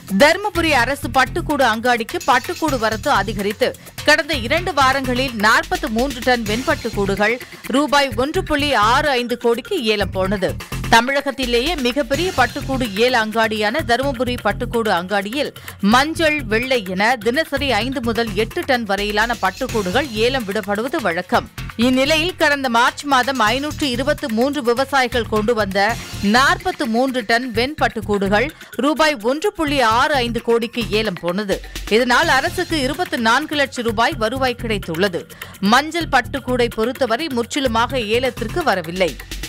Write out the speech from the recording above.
தருமபுரி அரசு பட்டுக்கூடு அங்காடிக்கு பட்டுக்கூடு வரத்து அதிகரித்து கடந்த இரண்டு வாரங்களில் நாற்பத்தி மூன்று டன் வெண்பட்டுக்கூடுகள் ரூபாய் ஒன்று புள்ளி ஆறு ஐந்து கோடிக்கு ஏலம் போனது தமிழகத்திலேயே மிகப்பெரிய பட்டுக்கூடு ஏல அங்காடியான தருமபுரி பட்டுக்கூடு அங்காடியில் மஞ்சள் வெள்ளை என தினசரி ஐந்து முதல் எட்டு டன் வரையிலான பட்டுக்கூடுகள் ஏலம் விடப்படுவது வழக்கம் இந்நிலையில் கடந்த மார்ச் மாதம் ஐநூற்று இருபத்தி மூன்று விவசாயிகள் கொண்டு வந்த நாற்பத்தி மூன்று டன் வெண்பட்டுக்கூடுகள் ரூபாய் ஒன்று புள்ளி ஆறு ஐந்து கோடிக்கு ஏலம் போனது இதனால் அரசுக்கு இருபத்தி நான்கு லட்சம் ரூபாய் வருவாய் கிடைத்துள்ளது மஞ்சள் பட்டுக்கூடை பொறுத்தவரை முற்றிலுமாக ஏலத்திற்கு வரவில்லை